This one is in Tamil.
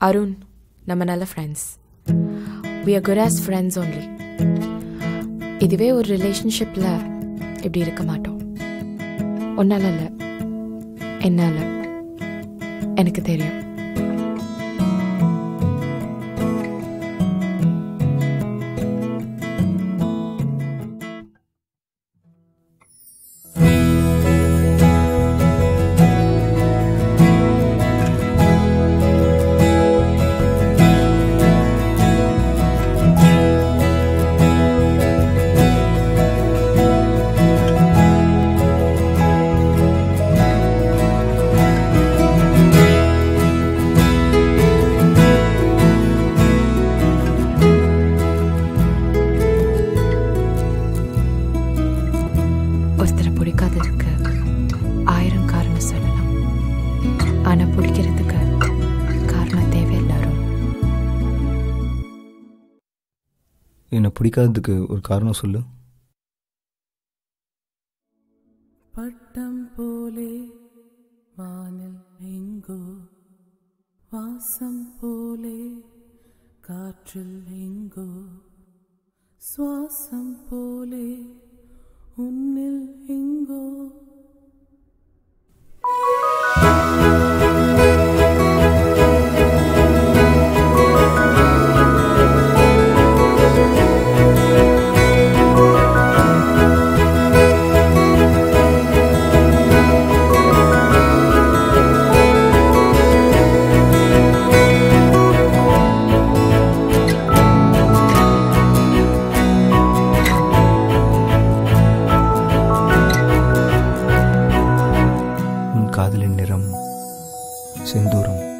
அருண் நம்ம நல்ல friends we are good as friends only இதுவே ஒரு ரிலேஷன்ஷிப்பில் இப்படி இருக்க மாட்டோம் ஒன்னால இல்லை என்னால் எனக்கு தெரியும் ஒருத்தரை பிடிக்காததுக்கு ஆயிரம் காரணம் சொல்லலாம் ஆனால் பிடிக்கிறதுக்கு காரணம் தேவை எல்லாரும் என்னை பிடிக்காததுக்கு ஒரு காரணம் சொல்லு பட்டம் போலே வானில் எங்கோ வாசம் போலே காற்றில் எங்கோ சுவாசம் போலே உன்னில் எங்கோ உன் காதலின் நிறம் செந்தூரம்